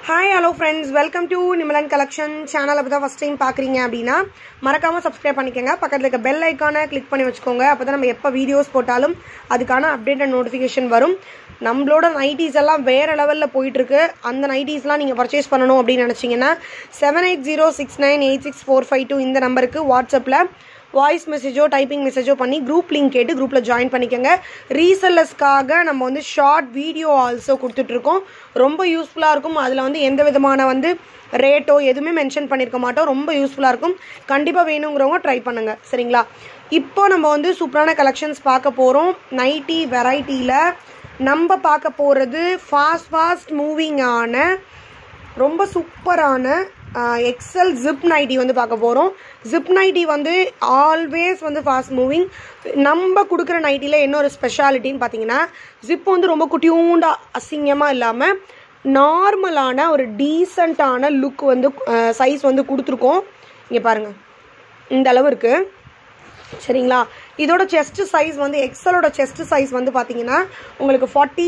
hi hello friends welcome to Nimalan collection சேனலை இப்போ தான் ஃபஸ்ட் டைம் பார்க்குறீங்க அப்படின்னா மறக்காமல் சப்ஸ்கிரைப் பண்ணிக்கோங்க பக்கத்தில் இருக்க பெல் ஐக்கானை கிளிக் பண்ணி வச்சுக்கோங்க அப்போ தான் நம்ம எப்போ வீடியோஸ் போட்டாலும் அதுக்கான அப்டேட்டட் நோட்டிஃபிகேஷன் வரும் நம்மளோட நைட்டிஸ் எல்லாம் வேறு லெவலில் போயிட்டுருக்கு அந்த நைட்டிஸ்லாம் நீங்கள் பர்ச்சேஸ் பண்ணணும் அப்படின்னு நினச்சிங்கன்னா seven eight zero six nine eight six four five two இந்த நம்பருக்கு வாட்ஸ்அப்பில் வாய்ஸ் மெசேஜோ டைப்பிங் மெசேஜோ பண்ணி குரூப் லிங்க் கேட்டு குரூப்பில் ஜாயின் பண்ணிக்கோங்க ரீசெல்லர்ஸ்க்காக நம்ம வந்து ஷார்ட் வீடியோ ஆல்சோ கொடுத்துட்ருக்கோம் ரொம்ப யூஸ்ஃபுல்லாக இருக்கும் அதில் வந்து எந்த விதமான வந்து ரேட்டோ எதுவுமே மென்ஷன் பண்ணியிருக்க மாட்டோம் ரொம்ப யூஸ்ஃபுல்லாக இருக்கும் கண்டிப்பாக வேணுங்கிறவங்க ட்ரை பண்ணுங்கள் சரிங்களா இப்போ நம்ம வந்து சூப்பரான கலெக்ஷன்ஸ் பார்க்க போகிறோம் நைட்டி வெரைட்டியில் நம்ம பார்க்க போகிறது ஃபாஸ்ட் ஃபாஸ்ட் மூவிங்கான ரொம்ப சூப்பரான எக்ஸல் ஜிப் நைட்டி வந்து பார்க்க போகிறோம் ஜிப் நைட்டி வந்து ஆல்வேஸ் வந்து ஃபாஸ்ட் மூவிங் நம்ம கொடுக்குற நைட்டியில் என்ன ஒரு ஸ்பெஷாலிட்டின்னு பார்த்தீங்கன்னா ஜிப் வந்து ரொம்ப குட்டியூண்டா அசிங்கமாக இல்லாமல் நார்மலான ஒரு டீசண்டான லுக் வந்து சைஸ் வந்து கொடுத்துருக்கோம் இங்கே பாருங்கள் இந்த அளவு இருக்குது சரிங்களா இதோட செஸ்ட் சைஸ் வந்து எக்ஸலோட செஸ்ட் சைஸ் வந்து பார்த்தீங்கன்னா உங்களுக்கு ஃபார்ட்டி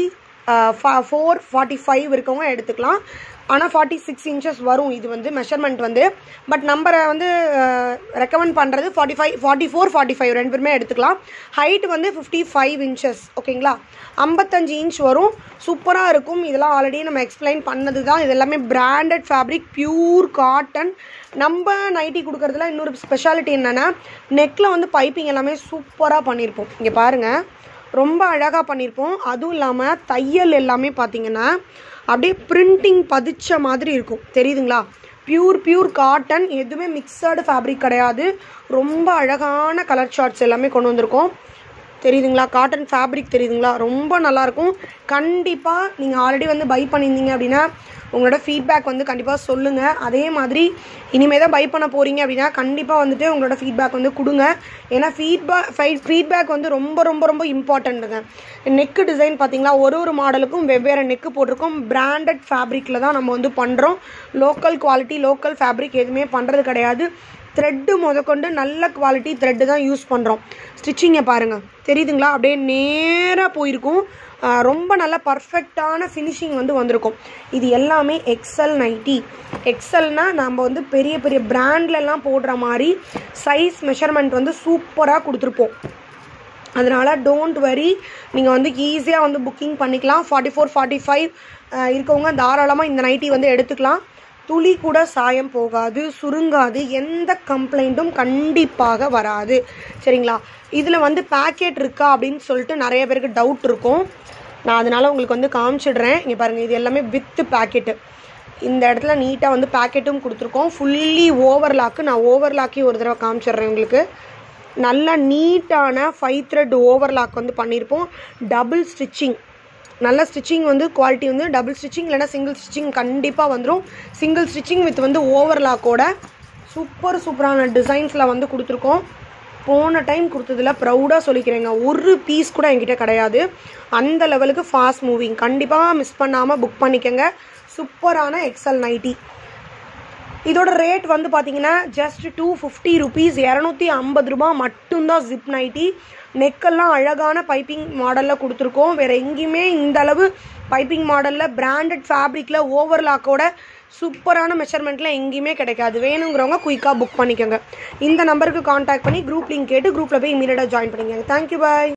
ஃபோர் ஃபார்ட்டி ஃபைவ் இருக்கவங்க எடுத்துக்கலாம் ஆனால் ஃபார்ட்டி சிக்ஸ் இன்ச்சஸ் வரும் இது வந்து மெஷர்மெண்ட் வந்து பட் நம்பரை வந்து ரெக்கமெண்ட் பண்ணுறது forty five forty four forty five ரெண்டு பேருமே எடுத்துக்கலாம் ஹைட் வந்து ஃபிஃப்டி ஃபைவ் இன்ச்சஸ் ஓகேங்களா ஐம்பத்தஞ்சு இன்ச் வரும் சூப்பராக இருக்கும் இதெல்லாம் ஆல்ரெடி நம்ம எக்ஸ்பிளைன் பண்ணது தான் இது எல்லாமே பிராண்டட் ஃபேப்ரிக் பியூர் காட்டன் நம்ம நைட்டி கொடுக்குறதுல இன்னொரு ஸ்பெஷாலிட்டி என்னென்னா நெக்கில் வந்து பைப்பிங் எல்லாமே சூப்பராக பண்ணியிருப்போம் இங்கே பாருங்கள் ரொம்ப அழகாக பண்ணியிருப்போம் அதுவும் இல்லாமல் தையல் எல்லாமே பார்த்தீங்கன்னா அப்படியே பிரிண்டிங் பதிச்ச மாதிரி இருக்கும் தெரியுதுங்களா பியூர் பியூர் காட்டன் எதுவுமே மிக்சடு ஃபேப்ரிக் கிடையாது ரொம்ப அழகான கலர் ஷார்ட்ஸ் எல்லாமே கொண்டு வந்திருக்கோம் தெரியுதுங்களா காட்டன் ஃபேப்ரிக் தெரியுதுங்களா ரொம்ப நல்லாயிருக்கும் கண்டிப்பாக நீங்கள் ஆல்ரெடி வந்து பை பண்ணியிருந்தீங்க அப்படின்னா உங்களோட ஃபீட்பேக் வந்து கண்டிப்பாக சொல்லுங்கள் அதே மாதிரி இனிமேல் தான் பை பண்ண போகிறீங்க அப்படின்னா கண்டிப்பாக வந்துட்டு உங்களோட ஃபீட்பேக் வந்து கொடுங்க ஏன்னா ஃபீட்பேக் ஃபீட்பேக் வந்து ரொம்ப ரொம்ப ரொம்ப இம்பார்ட்டண்ட்டுங்க நெக்கு டிசைன் பார்த்தீங்களா ஒரு ஒரு மாடலுக்கும் வெவ்வேறு நெக்கு போட்டிருக்கோம் பிராண்டட் ஃபேப்ரிக்கில் தான் நம்ம வந்து பண்ணுறோம் லோக்கல் குவாலிட்டி லோக்கல் ஃபேப்ரிக் எதுவுமே பண்ணுறது கிடையாது த்ரெட்டு முதற்கொண்டு நல்ல குவாலிட்டி த்ரெட்டு தான் யூஸ் பண்ணுறோம் ஸ்டிச்சிங்கை பாருங்கள் தெரியுதுங்களா அப்படியே நேராக போயிருக்கும் ரொம்ப நல்ல பர்ஃபெக்டான ஃபினிஷிங் வந்து வந்திருக்கும் இது எல்லாமே எக்ஸல் நைட்டி எக்ஸல்னால் நம்ம வந்து பெரிய பெரிய பிராண்ட்லலாம் போடுற மாதிரி சைஸ் மெஷர்மெண்ட் வந்து சூப்பராக கொடுத்துருப்போம் அதனால் டோன்ட் வரி நீங்கள் வந்து ஈஸியாக வந்து புக்கிங் பண்ணிக்கலாம் ஃபார்ட்டி ஃபோர் ஃபார்ட்டி ஃபைவ் இருக்கவங்க தாராளமாக இந்த நைட்டி வந்து எடுத்துக்கலாம் துளி கூட சாயம் போகாது சுருங்காது எந்த கம்ப்ளைண்ட்டும் கண்டிப்பாக வராது சரிங்களா இதில் வந்து பேக்கெட் இருக்கா அப்படின்னு சொல்லிட்டு நிறைய பேருக்கு டவுட் இருக்கும் நான் அதனால் உங்களுக்கு வந்து காமிச்சிடுறேன் இங்கே பாருங்கள் இது எல்லாமே வித்து பேக்கெட்டு இந்த இடத்துல நீட்டாக வந்து பேக்கெட்டும் கொடுத்துருக்கோம் ஃபுல்லி ஓவர்லாக்கு நான் ஓவர்லாக்கையும் ஒரு தடவை காமிச்சிடுறேன் உங்களுக்கு நல்ல நீட்டான ஃபைவ் த்ரெட் ஓவர்லாக் வந்து பண்ணியிருப்போம் டபுள் ஸ்டிச்சிங் நல்ல ஸ்டிச்சிங் வந்து குவாலிட்டி வந்து டபுள் ஸ்டிச்சிங் இல்லைனா சிங்கிள் ஸ்டிச்சிங் கண்டிப்பாக வந்துடும் சிங்கிள் ஸ்டிச்சிங் வித் வந்து ஓவர்லாக்கோட சூப்பர் சூப்பரான டிசைன்ஸில் வந்து கொடுத்துருக்கோம் போன டைம் கொடுத்ததில் ப்ரௌடாக சொல்லிக்கிறேங்க ஒரு பீஸ் கூட என்கிட்ட கிடையாது அந்த லெவலுக்கு ஃபாஸ்ட் மூவிங் கண்டிப்பாக மிஸ் பண்ணாமல் புக் பண்ணிக்கோங்க சூப்பரான எக்ஸல் நைட்டி இதோட ரேட் வந்து பார்த்தீங்கன்னா ஜஸ்ட் டூ ஃபிஃப்டி ருபீஸ் இரநூத்தி ஐம்பது ரூபா மட்டும்தான் ஜிப் நைட்டி நெக்கெல்லாம் அழகான பைப்பிங் மாடலில் கொடுத்துருக்கோம் வேறு எங்கேயுமே இந்த அளவு பைப்பிங் மாடலில் பிராண்டட் ஃபேப்ரிக்கில் ஓவர்லாக்கோட சூப்பரான மெஷர்மெண்ட்டில் எங்கேயுமே கிடைக்காது வேணுங்கிறவங்க குயிக்காக புக் பண்ணிக்கோங்க இந்த நம்பருக்கு காண்டாக்ட் பண்ணி குரூப் லிங்க் கேட்டு குரூப்பில் போய் இமீடியட்டாக ஜாயின் பண்ணிக்கோங்க தேங்க்யூ பாய்